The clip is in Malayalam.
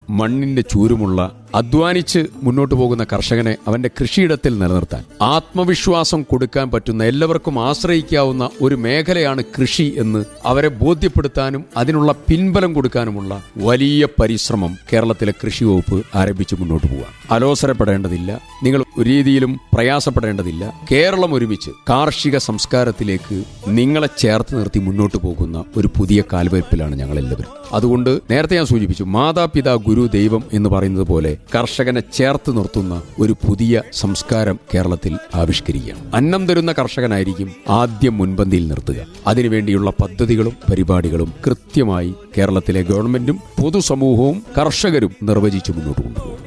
മണ്ണിന്റെ ചൂരുമുള്ള അധ്വാനിച്ച് മുന്നോട്ട് പോകുന്ന കർഷകനെ അവന്റെ കൃഷിയിടത്തിൽ നിലനിർത്താൻ ആത്മവിശ്വാസം കൊടുക്കാൻ പറ്റുന്ന എല്ലാവർക്കും ആശ്രയിക്കാവുന്ന ഒരു മേഖലയാണ് കൃഷി എന്ന് അവരെ ബോധ്യപ്പെടുത്താനും അതിനുള്ള പിൻബലം കൊടുക്കാനുമുള്ള വലിയ പരിശ്രമം കേരളത്തിലെ കൃഷി വകുപ്പ് ആരംഭിച്ച് മുന്നോട്ട് പോകാൻ അലോസരപ്പെടേണ്ടതില്ല നിങ്ങൾ ഒരു രീതിയിലും പ്രയാസപ്പെടേണ്ടതില്ല കേരളം ഒരുമിച്ച് കാർഷിക സംസ്കാരത്തിലേക്ക് നിങ്ങളെ ചേർത്ത് നിർത്തി മുന്നോട്ട് പോകുന്ന ഒരു പുതിയ കാൽവയ്പിലാണ് ഞങ്ങൾ എല്ലാവരും അതുകൊണ്ട് നേരത്തെ ഞാൻ സൂചിപ്പിച്ചു മാതാപിതാ ഗുരു ദൈവം എന്ന് പറയുന്നത് പോലെ കർഷകനെ ചേർത്ത് നിർത്തുന്ന ഒരു പുതിയ സംസ്കാരം കേരളത്തിൽ ആവിഷ്കരിക്കുകയാണ് അന്നം തരുന്ന കർഷകനായിരിക്കും ആദ്യം മുൻപന്തിയിൽ നിർത്തുക അതിനുവേണ്ടിയുള്ള പദ്ധതികളും പരിപാടികളും കൃത്യമായി കേരളത്തിലെ ഗവൺമെന്റും പൊതുസമൂഹവും കർഷകരും നിർവചിച്ചു മുന്നോട്ട് കൊണ്ടുപോകും